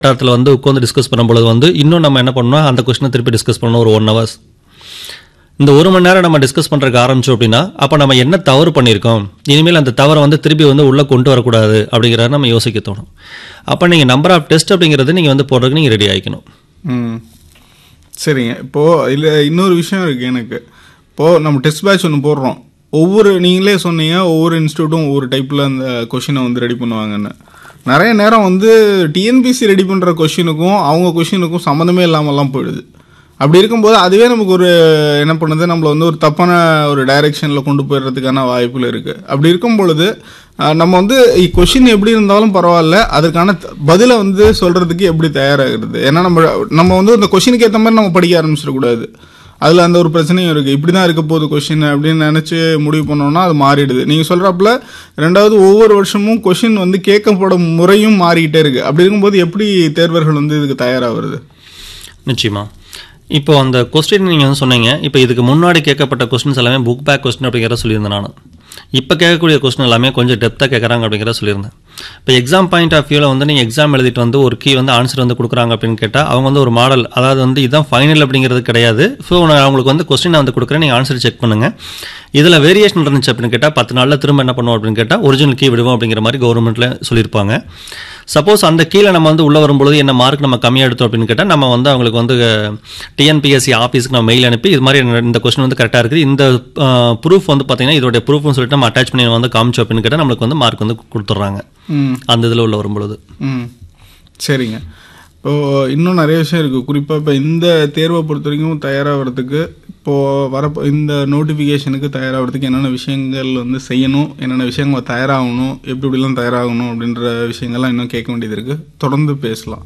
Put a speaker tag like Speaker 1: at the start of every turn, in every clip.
Speaker 1: இடத்துல வந்து உட்காந்து டிஸ்கஸ் பண்ணும்பொழுது வந்து இன்னும் நம்ம என்ன பண்ணணும் அந்த கொஸ்டினை திருப்பி டிஸ்கஸ் பண்ணணும் ஒரு ஒன் ஹவர்ஸ் இந்த ஒரு மணி நேரம் நம்ம டிஸ்கஸ் பண்ணுறதுக்கு ஆரம்பிச்சோம் அப்படின்னா அப்போ நம்ம என்ன தவறு பண்ணியிருக்கோம் இனிமேல் அந்த தவறை வந்து திருப்பி வந்து உள்ளே கொண்டு வரக்கூடாது அப்படிங்கிறத நம்ம யோசிக்க தோணும் அப்போ நீங்கள் நம்பர் ஆஃப் டெஸ்ட் அப்படிங்கிறது நீங்கள் வந்து போடுறதுக்கு நீங்கள் ரெடி ஆகிக்கணும்
Speaker 2: ம் சரிங்க இப்போது இதில் இன்னொரு விஷயம் இருக்குது எனக்கு இப்போது நம்ம டெஸ்ட் பேட்ச் ஒன்று போடுறோம் ஒவ்வொரு நீங்களே சொன்னீங்க ஒவ்வொரு இன்ஸ்டியூட்டும் ஒவ்வொரு டைப்பில் அந்த கொஷினை வந்து ரெடி பண்ணுவாங்கன்னு நிறைய நேரம் வந்து டிஎன்பிசி ரெடி பண்ணுற கொஷினுக்கும் அவங்க கொஷினுக்கும் சம்மந்தமே இல்லாமலாம் போயிடுது அப்படி இருக்கும்போது அதுவே நமக்கு ஒரு என்ன பண்ணுது நம்மளை வந்து ஒரு தப்பான ஒரு டைரெக்ஷனில் கொண்டு போயிடுறதுக்கான வாய்ப்புகள் இருக்குது அப்படி இருக்கும் பொழுது அஹ், நம்ம வந்து கொஷின் எப்படி இருந்தாலும் பரவாயில்ல அதற்கான த- பதிலை வந்து சொல்கிறதுக்கு எப்படி தயாராகிறது ஏன்னா நம்ம நம்ம வந்து அந்த கொஷினுக்கு ஏற்ற மாதிரி நம்ம படிக்க ஆரம்பிச்சிடக்கூடாது அதில் அந்த ஒரு பிரச்சனையும் இருக்குது இப்படி தான் இருக்க போகுது கொஷின் அப்படின்னு நினச்சி முடிவு பண்ணோம்னா அது மாறிடுது நீங்கள் சொல்கிறாப்புல ரெண்டாவது ஒவ்வொரு வருஷமும் கொஷின் வந்து கேட்கப்படும் முறையும் மாறிக்கிட்டே இருக்குது அப்படி இருக்கும்போது எப்படி தேர்வர்கள் வந்து இதுக்கு தயாராகிறது
Speaker 1: நிச்சயமா இப்போ அந்த கொஸ்டின் நீங்கள் வந்து சொன்னீங்க இப்போ இதுக்கு முன்னாடி கேட்கப்பட்ட கொஸ்டின்ஸ் எல்லாமே புக் பேக் கொஸ்டின் அப்படிங்கிறத சொல்லியிருந்தேன் நான் இப்போ கேட்கக்கூடிய கொஸ்டின் எல்லாமே கொஞ்சம் டெப்த்தாக கேட்குறாங்க அப்படிங்கிறத சொல்லியிருந்தேன் இப்போ எக்ஸாம் பாயிண்ட் ஆஃப் வியூவில் வந்து நீங்கள் எக்ஸாம் எழுதிட்டு வந்து ஒரு கீ வந்து ஆன்சர் வந்து கொடுக்குறாங்க அப்படின்னு கேட்டால் அவங்க வந்து ஒரு மாடல் அதாவது வந்து இதுதான் ஃபைனல் அப்படிங்கிறது கிடையாது ஸோ நான் அவங்களுக்கு வந்து கொஸ்டின் வந்து கொடுக்குறேன் நீங்கள் ஆன்சர் செக் பண்ணுங்கள் இதில் வேரியேஷன் இருந்துச்சு அப்படின்னு கேட்டால் பத்து நாளில் திரும்ப என்ன பண்ணுவோம் அப்படின்னு கேட்டால் ஒரிஜினல் கீ விடுவோம் அப்படிங்கிற மாதிரி கவர்மெண்ட்டில் சொல்லியிருப்பாங்க சப்போஸ் அந்த கீழே நம்ம வந்து உள்ளே வரும்பொழுது என்ன மார்க் நம்ம கம்மியாக எடுத்தோம் அப்படின்னு கேட்டால் நம்ம வந்து அவங்களுக்கு வந்து டிஎன்பிஎஸ்சி ஆஃபீஸ்க்கு நம்ம மெயில் அனுப்பி இது மாதிரி இந்த கொஸ்டின் வந்து கரெக்டாக இருக்குது இந்த ப்ரூஃப் வந்து பார்த்தீங்கன்னா இதோடைய ப்ரூஃப்னு சொல்லிட்டு நம்ம அட்டாச் பண்ணி வந்து காமிச்சோம் அப்படின்னு கேட்டால் நம்மளுக்கு வந்து மார்க் வந்து கொடுத்துட்றாங்க
Speaker 2: ம்
Speaker 1: அந்த இதில் உள்ள வரும்பொழுது
Speaker 2: ம் சரிங்க இப்போ இன்னும் நிறைய விஷயம் இருக்குது குறிப்பாக இப்போ இந்த தேர்வை பொறுத்த வரைக்கும் தயாராகிறதுக்கு இப்போது வர இந்த நோட்டிஃபிகேஷனுக்கு தயாராகிறதுக்கு என்னென்ன விஷயங்கள் வந்து செய்யணும் என்னென்ன விஷயங்கள் தயாராகணும் எப்படி எப்படிலாம் தயாராகணும் அப்படின்ற விஷயங்கள்லாம் இன்னும் கேட்க வேண்டியது இருக்குது தொடர்ந்து பேசலாம்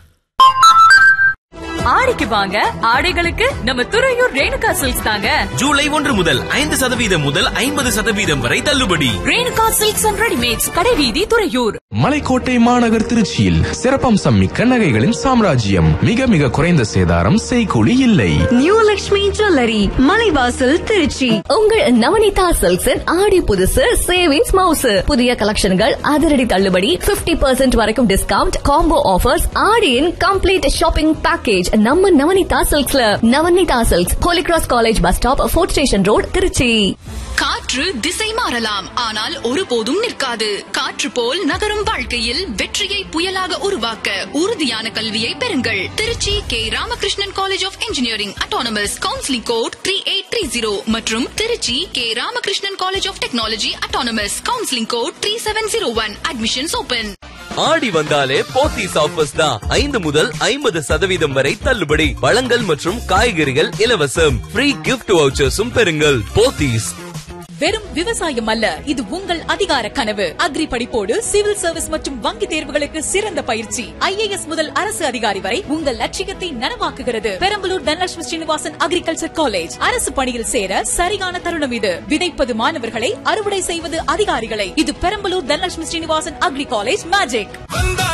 Speaker 3: ஆடிக்கு வாங்க ஆடைகளுக்கு நம்ம துறையூர் ரேணுகா சில்க்ஸ் தாங்க
Speaker 4: ஜூலை ஒன்று முதல் ஐந்து சதவீதம் முதல் ஐம்பது சதவீதம் வரை தள்ளுபடி
Speaker 3: ரேணுகா சில்க்ஸ் அண்ட் ரெடிமேட்ஸ் கடைவீதி துறையூர்
Speaker 5: மலைக்கோட்டை மாநகர் திருச்சியில் சிறப்பம்சம் மிக்க நகைகளின் சாம்ராஜ்யம் மிக மிக குறைந்த சேதாரம் செய்கூலி இல்லை
Speaker 6: நியூ லக்ஷ்மி ஜுவல்லரி மலைவாசல் திருச்சி
Speaker 7: உங்கள் நவனிதா சில்க்ஸின் ஆடி புதுசு சேவிங்ஸ் மவுசு புதிய கலெக்ஷன்கள் அதிரடி தள்ளுபடி 50% பர்சன்ட் வரைக்கும் டிஸ்கவுண்ட் காம்போ ஆஃபர்ஸ் ஆடியின் கம்ப்ளீட் ஷாப்பிங் பேக்கேஜ் நம்ம நவனிதா சில்க்ஸ்ல Navanitha silks Holy Cross college bus stop fort station road Trichy
Speaker 8: காற்று திசை மாறலாம் ஆனால் ஒருபோதும் நிற்காது காற்று போல் நகரும் வாழ்க்கையில் வெற்றியை புயலாக உருவாக்க உறுதியான கல்வியை பெறுங்கள் Trichy K Ramakrishnan college of engineering autonomous counselling code three eight three zero மற்றும் Trichy K Ramakrishnan college of technology autonomous counselling code three seven zero one admissions open
Speaker 4: Aadi வந்தாலே போத்தீஸ் ஆஃபர்ஸ் தான் ஐந்து முதல் ஐம்பது சதவீதம் வரை தள்ளுபடி பழங்கள் மற்றும் காய்கறிகள் இலவசம் ஃப்ரீ கிஃப்ட் வவுச்சர்ஸும் பெறுங்கள் போத்தீஸ்
Speaker 3: வெறும் விவசாயம் அல்ல இது உங்கள் அதிகார கனவு அக்ரி படிப்போடு சிவில் சர்வீஸ் மற்றும் வங்கி தேர்வுகளுக்கு சிறந்த பயிற்சி ஐஏஎஸ் முதல் அரசு அதிகாரி வரை உங்கள் லட்சியத்தை நனவாக்குகிறது பெரம்பலூர் தனலட்சுமி ஸ்ரீனிவாசன் அக்ரிகல்ச்சர் காலேஜ் அரசு பணியில் சேர சரியான தருணம் இது விதைப்பது மாணவர்களை அறுவடை செய்வது அதிகாரிகளை இது Perambalur Dhanalakshmi Srinivasan agri college magic
Speaker 4: வந்தா